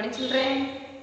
morning children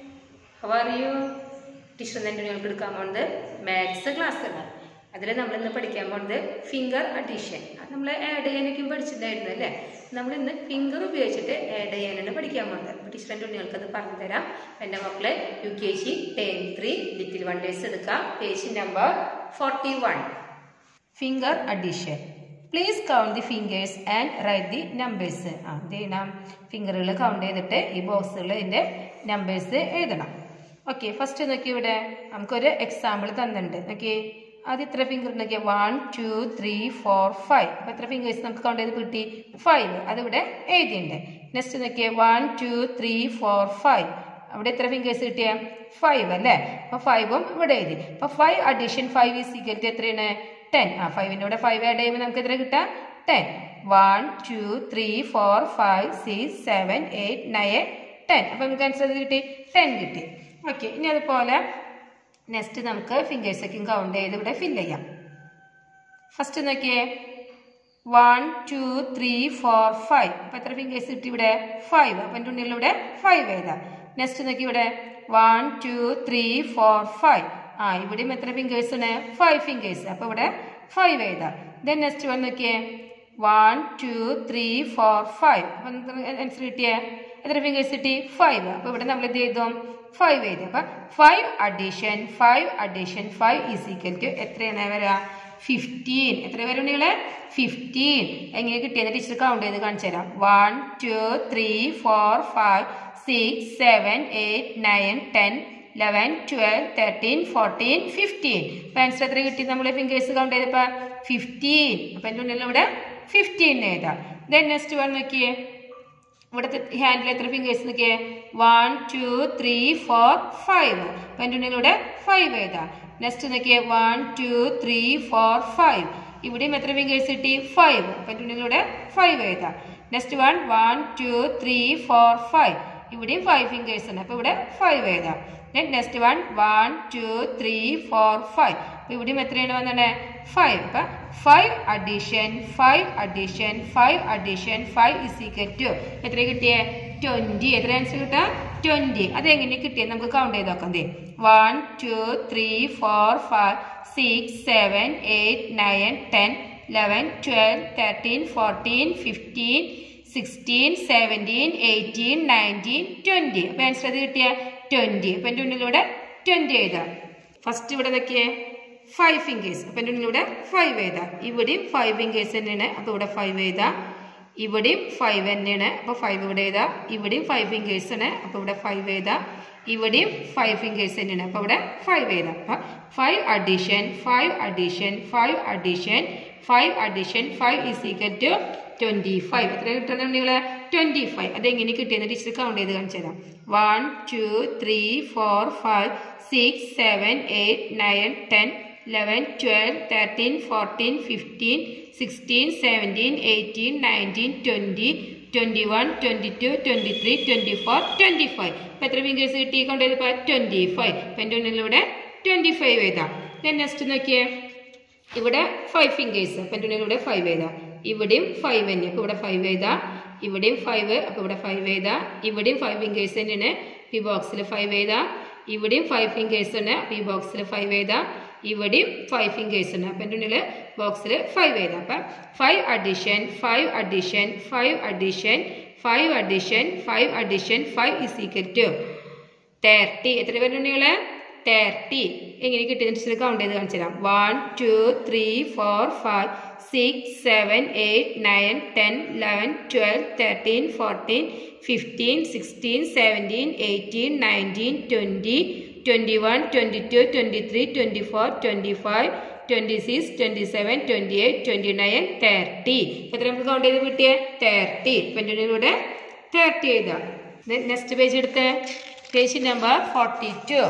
how are you teacher തന്നെ ഞങ്ങൾക്ക് എടുക്കാൻ പോകുന്നത് മാത്സ് ക്ലാസ് ആണ് അതിൽ നമ്മൾ ഇന്ന് പഠിക്കാൻ പോകുന്നത് ഫിംഗർ അഡീഷൻ അത് നമ്മൾ ആഡ് ചെയ്യാനൊക്കെ പഠിച്ചിട്ടുണ്ടായിരുന്നു അല്ലേ നമ്മൾ ഇന്ന് ഫിംഗർ ഉപയോഗിച്ചിട്ട് ആഡ് ചെയ്യാനാണ് പഠിക്കാൻ പോകുന്നത് അപ്പോൾ ടീച്ചർ എൻ്റെ നിങ്ങൾക്ക് അത് പറഞ്ഞു തരാം എൻ്റെ മക്കളെ U K G ten three little wonders എടുക്കാം page number forty one finger addition please count the fingers and write the numbers ആ എന്ത് ചെയ്യണം ഫിംഗറുകൾ കൗണ്ട് ചെയ്തിട്ട് ഈ ബോക്സുകളിൽ ഇതിൻ്റെ നമ്പേഴ്സ് എഴുതണം ഓക്കെ ഫസ്റ്റ് നോക്കി ഇവിടെ നമുക്കൊരു എക്സാമ്പിൾ തന്നിട്ടുണ്ട് നോക്കി അത് ഇത്ര ഫിംഗർ നോക്കിയ one two three four five അപ്പോൾ എത്ര ഫിംഗേഴ്സ് നമുക്ക് കൗണ്ട് ചെയ്ത് കിട്ടി ഫൈവ് അതിവിടെ എഴുതിയിട്ടുണ്ട് നെക്സ്റ്റ് നോക്കിയ one two three four five അവിടെ എത്ര ഫിംഗേഴ്സ് കിട്ടിയ ഫൈവ് അല്ലേ അപ്പൊ ഫൈവും ഇവിടെ എഴുതി അപ്പൊ five addition five is equal to എത്രയാണ് ടെൻ ആ ഫൈവിൻ്റെ കൂടെ ഫൈവ് ആഡ് ചെയ്യുമ്പോൾ നമുക്ക് എത്ര കിട്ടാം ten one two three four five six seven eight nine ten അപ്പൊ നമുക്ക് ആൻസർ കിട്ടി ടെൻ കിട്ടി ഓക്കെ ഇനി അതുപോലെ നെക്സ്റ്റ് നമുക്ക് ഫിംഗേഴ്സ് ഒക്കെ കൗണ്ട് ചെയ്ത് ഇവിടെ ഫില്ല് ചെയ്യാം ഫസ്റ്റ് നോക്കിയേ one two three four five അപ്പൊ എത്ര ഫിംഗേഴ്സ് കിട്ടി ഇവിടെ ഫൈവ് അപ്പൊ എൻ്റെ ഉള്ളിൽ ഇവിടെ ഫൈവ് എഴുതാം നെക്സ്റ്റ് നോക്കി ഇവിടെ one two three four five ആ ഇവിടെയും എത്ര ഫിംഗേഴ്സ് ആണ് ഫൈവ് ഫിംഗേഴ്സ് അപ്പൊ ഇവിടെ ഫൈവ് എഴുതാം ദെൻ നെക്സ്റ്റ് വൺ നോക്കിയേ one two three four five അപ്പൊ ആൻസർ കിട്ടിയേ എത്ര ഫിംഗേഴ്സ് കിട്ടി ഫൈവ് അപ്പൊ ഇവിടെ നമ്മൾ എന്ത് ചെയ്തു ഫൈവ് എഴുതി അപ്പൊ five addition five addition five is equal to എത്രയാണ് വരിക ഫിഫ്റ്റീൻ എത്ര പേര് നിങ്ങള് ഫിഫ്റ്റീൻ എങ്ങനെ കിട്ടിയെന്ന് ടീച്ചർ കൗണ്ട് ചെയ്ത് കാണിച്ചു തരാം one two three four five six seven eight nine ten eleven twelve thirteen fourteen fifteen അപ്പം ആൻസർ എത്ര കിട്ടി നമ്മൾ ഫിംഗേഴ്സ് കൗണ്ട് ചെയ്തപ്പോൾ ഫിഫ്റ്റീൻ അപ്പം എൻ്റെ ഉള്ളിൽ ഇവിടെ ഫിഫ്റ്റീൻ എഴുതാം ദെൻ നെക്സ്റ്റ് വൺ നോക്കിയേ ഇവിടുത്തെ ഹാൻഡിൽ എത്ര ഫിംഗേഴ്സ് നോക്കിയേ one two three four five അപ്പം എൻ്റെ ഉള്ളിലൂടെ ഫൈവ് എഴുതാം നെക്സ്റ്റ് നോക്കിയേ one two three four five ഇവിടെയും എത്ര ഫിംഗേഴ്സ് കിട്ടി ഫൈവ് അപ്പം എൻ്റെ ഉള്ളിലൂടെ ഫൈവ് എഴുതാം next one one two three four five ഇവിടെയും ഫൈവ് ഫിംഗേഴ്സ് ഉണ്ട് അപ്പോൾ ഇവിടെ ഫൈവ് എഴുതാം then next one one two three four five അപ്പോൾ ഇവിടെയും എത്രയാണ് വന്നത് ഫൈവ് അപ്പം five addition five addition five addition five is equal to എത്ര കിട്ടിയേ ട്വൻറ്റി എത്ര ആൻസർ കിട്ടുക ട്വൻറ്റി അതെങ്ങനെ കിട്ടിയത് നമുക്ക് കൗണ്ട് ചെയ്ത് നോക്കാം ദേ one two three four five six seven eight nine ten eleven twelve thirteen fourteen fifteen sixteen seventeen eighteen nineteen twenty അപ്പോൾ ആൻസർ അത് കിട്ടിയ ട്വൻറ്റി അപ്പം എൻ്റെ ഉള്ളിലൂടെ ട്വൻറ്റി എഴുതാം ഫസ്റ്റ് ഇവിടെ നോക്കിയേ ഫൈവ് ഫിംഗേഴ്സ് അപ്പം എൻ്റെ ഉള്ളിലൂടെ ഫൈവ് എഴുതാം ഇവിടെയും ഫൈവ് ഫിംഗേഴ്സ് തന്നെയാണ് അപ്പോൾ ഇവിടെ ഫൈവ് എഴുതാം ഇവിടെയും ഫൈവ് തന്നെയാണ് അപ്പോൾ ഫൈവ് ഇവിടെ എഴുതാം ഇവിടെയും ഫൈവ് ഫിംഗേഴ്സ് ആണ് അപ്പോൾ ഇവിടെ ഫൈവ് എഴുതാം ഇവിടെയും ഫൈവ് ഫിംഗേഴ്സ് തന്നെയാണ് അപ്പോൾ ഇവിടെ ഫൈവ് എഴുതാം അപ്പം five addition five addition five addition five addition five is equal to twenty five എത്ര കിട്ടണം നിങ്ങൾ ട്വൻറ്റി ഫൈവ് അതെങ്ങനെ കിട്ടിയെന്ന് ടീച്ചർ കൗണ്ട് ചെയ്ത് കാണിച്ചു തരാം one two three four five six seven eight nine ten eleven twelve thirteen fourteen fifteen sixteen seventeen eighteen nineteen twenty twenty one twenty two twenty three twenty four twenty five ഇപ്പം എത്ര fingers കിട്ടി കൊണ്ട് ചെയ്തപ്പോൾ twenty five ഇപ്പം എൻ്റെ ഉള്ളിലൂടെ twenty five എഴുതാം then next നോക്കിയേ ഇവിടെ ഫൈവ് ഫിംഗേഴ്സ് അപ്പം എൻ്റെ ഉള്ളിലൂടെ ഫൈവ് എഴുതാം ഇവിടെയും ഫൈവ് തന്നെ അപ്പോൾ ഇവിടെ ഫൈവ് എഴുതാം ഇവിടെയും ഫൈവ് അപ്പോൾ ഇവിടെ ഫൈവ് എഴുതാം ഇവിടെയും ഫൈവ് ഫിംഗേഴ്സ് തന്നെയാണ് ഈ ബോക്സിൽ ഫൈവ് എഴുതാം ഇവിടെയും ഫൈവ് ഫിംഗേഴ്സ് ഉണ്ട് അപ്പോൾ ഈ ബോക്സിൽ ഫൈവ് എഴുതാം ഇവിടെയും ഫൈവ് ഫിംഗേഴ്സ് ഉണ്ട് അപ്പം എൻ്റെ ഉള്ളിൽ ബോക്സിൽ ഫൈവ് എഴുതാം അപ്പം five addition five addition five addition five addition five addition five is equal to thirty എത്ര പേരുണ്ട് നിങ്ങൾ തേർട്ടി എങ്ങനെ കിട്ടിയെന്ന് കൗണ്ട് ചെയ്ത് കാണിച്ചു തരാം one two three four five six seven eight nine ten eleven twelve thirteen fourteen fifteen sixteen seventeen eighteen nineteen twenty twenty one twenty two twenty three twenty four twenty five twenty six twenty seven twenty eight twenty nine thirty എത്ര നമുക്ക് count ചെയ്ത് കിട്ടിയേ thirty twenty ഇവിടെ thirty എഴുതാം next page എടുത്ത് page number forty two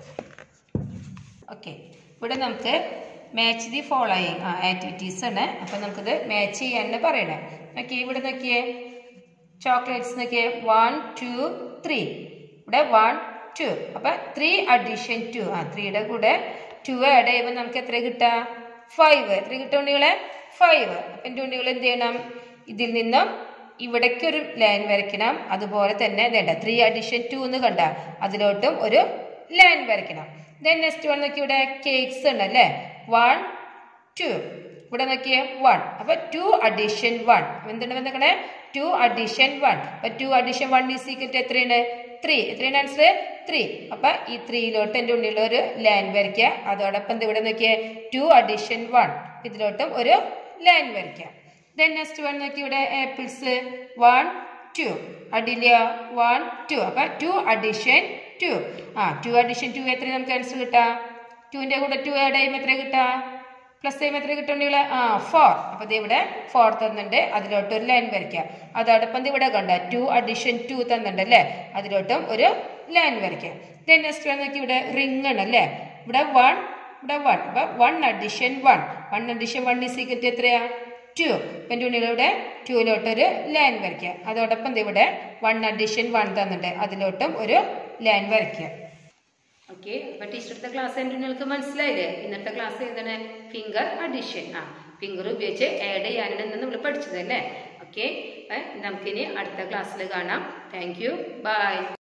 okay ഇവിടെ നമുക്ക് match the following ആ ആക്ടിവിറ്റീസ് ആണ് അപ്പം നമുക്കിത് മാച്ച് ചെയ്യാൻ പറയണേ ഓക്കെ ഇവിടെ നോക്കിയേ ചോക്ലേറ്റ്സ് നോക്കിയേ വൺ ടു ത്രീ ഇവിടെ വൺ ടു അപ്പം ത്രീ അഡീഷൻ ടു ആ ത്രീയുടെ കൂടെ ടു ആഡ് ചെയ്യുമ്പോൾ നമുക്ക് എത്ര കിട്ടുക ഫൈവ് എത്ര കിട്ടും ഉണ്ണികളെ ഫൈവ് അപ്പം എൻ്റെ ഉണ്ണികൾ എന്ത് ചെയ്യണം ഇതിൽ നിന്നും ഇവിടേക്ക് ഒരു ലൈൻ വരയ്ക്കണം അതുപോലെ തന്നെ വേണ്ട ത്രീ അഡീഷൻ ടു എന്ന് കണ്ട അതിലോട്ടും ഒരു ലൈൻ വരയ്ക്കണം ദെൻ നെക്സ്റ്റ് വൺ നോക്കി ഇവിടെ കേക്ക്സ് ഉണ്ട് അല്ലേ വൺ ടു ഇവിടെ നോക്കിയേ വൺ അപ്പൊ ടു അഡീഷൻ വൺ എന്താണ് വന്നേക്കണേ ടു അഡീഷൻ വൺ അപ്പൊ two addition one is equal to എത്രയാണ് ത്രീ എത്രയാണ് ആൻസർ ത്രീ അപ്പൊ ഈ ത്രീയിലോട്ട് എൻ്റെ ഉള്ളിലുള്ള ഒരു ലൈൻ വരയ്ക്കുക അതോടൊപ്പം ദേ ഇവിടെ നോക്കിയേ ടു അഡീഷൻ വൺ ഇതിലോട്ടും ഒരു ലൈൻ വരയ്ക്കുക ദെൻ നെക്സ്റ്റ് വൺ നോക്കി ഇവിടെ ആപ്പിൾസ് വൺ ടു അഡില്ല വൺ ടു അപ്പൊ ടു അഡീഷൻ ടു ആ ടു അഡീഷൻ ടു എത്ര നമുക്ക് ആൻസർ കിട്ടാം ടുവിന്റെ കൂടെ ടു ആഡ് ചെയ്യുമ്പോൾ എത്ര കിട്ടാ പ്ലസ് ചെയ്യുമ്പോൾ എത്ര കിട്ടുണ്ടെങ്കിൽ ആ ഫോർ അപ്പൊ ഇത് ഇവിടെ ഫോർ തന്നിട്ടുണ്ട് അതിലോട്ട് ഒരു ലൈൻ വരയ്ക്കുക അതോടൊപ്പം ദേ ഇവിടെ കണ്ട ടു അഡീഷൻ ടു തന്നിട്ടുണ്ട് അല്ലേ അതിലോട്ടും ഒരു ലൈൻ വരയ്ക്കുക ദെൻ നെക്സ്റ്റ് വൺ നോക്കി ഇവിടെ റിംഗ് ആണ് അല്ലേ ഇവിടെ വൺ ഇവിടെ വൺ അപ്പൊ one addition one one addition one is equal to എത്രയാ ടു എൻ്റെ ഉള്ളിലൂടെ ടൂയിലോട്ടൊരു ലൈൻ വരയ്ക്കുക അതോടൊപ്പം ദേ ഇവിടെ വൺ അഡീഷൻ വൺ തന്നിട്ടുണ്ട് അതിലോട്ടും ഒരു ലൈൻ വരയ്ക്കുക ഓക്കെ അപ്പൊ ടീച്ചറുടെ ക്ലാസ് എൻ്റെ നിങ്ങൾക്ക് മനസ്സിലായില്ലേ ഇന്നത്തെ ക്ലാസ് ഏതാണ് ഫിംഗർ അഡീഷൻ ആ ഫിംഗർ ഉപയോഗിച്ച് ആഡ് ചെയ്യാനാണ് ഇന്ന് നമ്മൾ പഠിച്ചത് അല്ലേ ഓക്കെ നമുക്കിനി അടുത്ത ക്ലാസ്സിൽ കാണാം താങ്ക് യു ബൈ